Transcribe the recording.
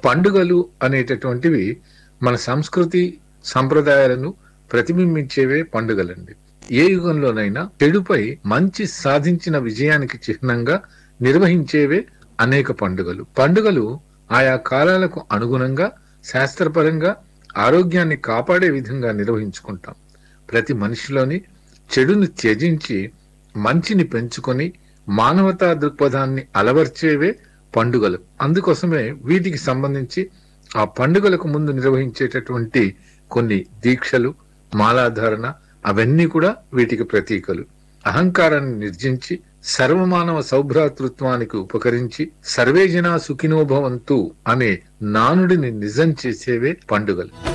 పండుగలు అనేటటువంటివి మన సంస్కృతి సంప్రదాయాలను ప్రతిబింబించేవే పండుగలండి ఏ యుగంలోనైనా చెడుపై మంచి సాధించిన విజయానికి చిహ్నంగా నిర్వహించేవే అనేక పండుగలు పండుగలు ఆయా కాలాలకు అనుగుణంగా శాస్త్రపరంగా ఆరోగ్యాన్ని కాపాడే విధంగా నిర్వహించుకుంటాం ప్రతి మనిషిలోని చెడుని త్యజించి మంచిని పెంచుకొని మానవతా దృక్పథాన్ని అలవర్చేవే పండుగలు అందుకోసమే వీటికి సంబంధించి ఆ పండుగలకు ముందు నిర్వహించేటటువంటి కొన్ని దీక్షలు మాలాధారణ అవన్నీ కూడా వీటికి ప్రతీకలు అహంకారాన్ని నిర్జించి సర్వమానవ సౌభ్రాతృత్వానికి ఉపకరించి సర్వే జనా సుఖినోభవంతు అనే నానుడిని నిజం చేసేవే పండుగలు